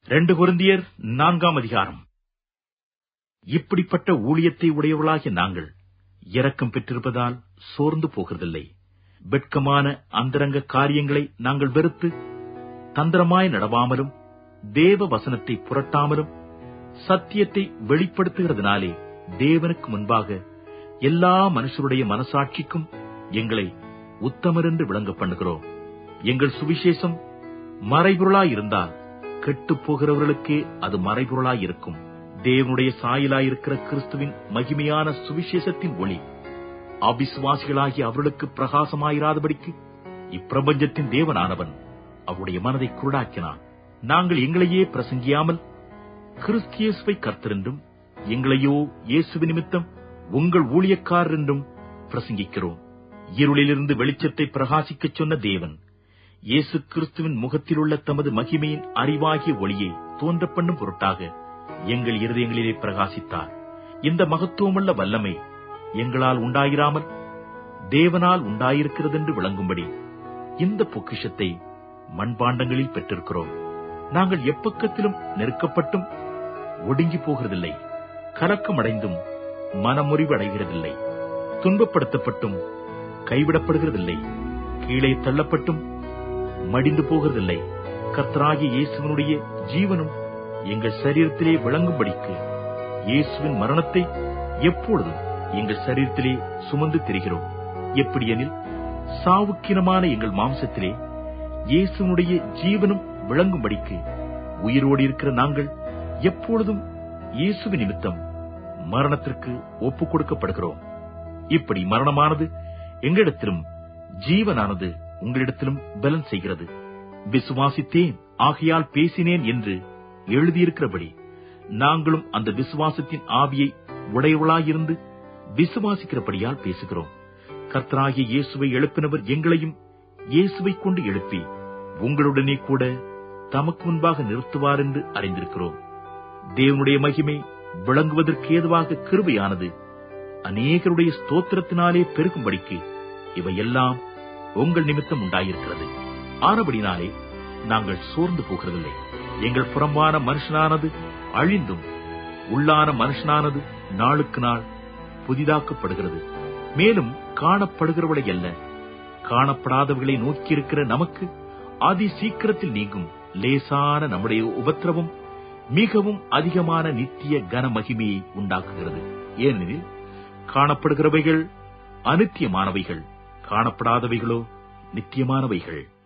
ரெண்டு குருந்தியர் நான்காம் அதிகாரம் இப்படிப்பட்ட ஊழியத்தை உடையவளாகிய நாங்கள் இரக்கம் பெற்றிருப்பதால் சோர்ந்து போகிறதில்லை வெட்கமான அந்தரங்க காரியங்களை நாங்கள் வெறுத்து தந்திரமாய் நடவாமலும் தேவ வசனத்தை புரட்டாமலும் சத்தியத்தை வெளிப்படுத்துகிறதுனாலே தேவனுக்கு முன்பாக எல்லா மனுஷருடைய மனசாட்சிக்கும் எங்களை உத்தமரென்று விளங்க பண்ணுகிறோம் எங்கள் சுவிசேஷம் மறைபொருளாயிருந்தால் கெட்டுப் போகிறவர்களுக்கே அது மறைபொருளாயிருக்கும் தேவனுடைய சாயலாயிருக்கிற கிறிஸ்துவின் மகிமையான சுவிசேஷத்தின் ஒளி அவிசுவாசிகளாகிய அவர்களுக்கு பிரகாசமாயிராதபடிக்கு இப்பிரபஞ்சத்தின் தேவனானவன் அவருடைய மனதை குருடாக்கினான் நாங்கள் எங்களையே பிரசங்கியாமல் கிறிஸ்தியேசுவை கர்த்தரென்றும் எங்களையோ இயேசு நிமித்தம் உங்கள் ஊழியக்காரர் என்றும் பிரசங்கிக்கிறோம் இருளிலிருந்து வெளிச்சத்தை பிரகாசிக்கச் சொன்ன தேவன் இயேசு கிறிஸ்துவின் முகத்திலுள்ள தமது மகிமையின் அறிவாகிய ஒளியை தோன்ற பண்ணும் பொருட்டாக எங்கள் இருதயங்களிலே பிரகாசித்தார் இந்த மகத்துவமுள்ள வல்லமை எங்களால் உண்டாயிராமல் தேவனால் உண்டாயிருக்கிறதென்று விளங்கும்படி இந்த பொக்கிஷத்தை மண்பாண்டங்களில் பெற்றிருக்கிறோம் நாங்கள் எப்பக்கத்திலும் நெருக்கப்பட்டும் ஒடுங்கி போகிறதில்லை கலக்கமடைந்தும் மனமுறிவடைகிறதில்லை துன்பப்படுத்தப்பட்டும் கைவிடப்படுகிறதில்லை கீழே தள்ளப்பட்டும் மடிந்து போகிறதில்லை கர்த்தராகிய இயேசுவனுடைய ஜீவனும் எங்கள் சரீரத்திலே விளங்கும்படிக்கு இயேசுவின் மரணத்தை எப்பொழுதும் எங்கள் சரீரத்திலே சுமந்து திரிகிறோம் எப்படியெனில் சாவுக்கினமான எங்கள் மாம்சத்திலே இயேசுனுடைய ஜீவனும் விளங்கும்படிக்கு உயிரோடு இருக்கிற நாங்கள் எப்பொழுதும் இயேசுவி நிமித்தம் மரணத்திற்கு ஒப்புக் கொடுக்கப்படுகிறோம் இப்படி மரணமானது எங்களிடத்திலும் ஜீவனானது உங்களிடத்திலும் பலன் செய்கிறது விசுவாசித்தேன் ஆகையால் பேசினேன் என்று எழுதியிருக்கிறபடி நாங்களும் அந்த விசுவாசத்தின் ஆவியை உடையவளாயிருந்து விசுவாசிக்கிறபடியால் பேசுகிறோம் கர்த்தராகிய இயேசுவை எழுப்பினவர் எங்களையும் இயேசுவை கொண்டு எழுப்பி உங்களுடனே கூட தமக்கு முன்பாக நிறுத்துவார் என்று அறிந்திருக்கிறோம் தேவனுடைய மகிமை விளங்குவதற்கு ஏதுவாக கிருபையானது அநேகருடைய ஸ்தோத்திரத்தினாலே பெருகும்படிக்கு இவையெல்லாம் உங்கள் நிமித்தம் உண்டாயிருக்கிறது ஆனபடினாலே நாங்கள் சோர்ந்து போகிறதில்லை எங்கள் புறம்பான மனுஷனானது அழிந்தும் உள்ளான மனுஷனானது நாளுக்கு நாள் புதிதாக்கப்படுகிறது மேலும் காணப்படுகிறவளை அல்ல காணப்படாதவர்களை நோக்கியிருக்கிற நமக்கு அதி சீக்கிரத்தில் நீங்கும் லேசான நம்முடைய உபத்திரவம் மிகவும் அதிகமான நித்திய கன மகிமையை உண்டாக்குகிறது ஏனெனில் காணப்படுகிறவைகள் அனித்தியமானவைகள் காணப்படாதவைகளோ நித்தியமானவைகள்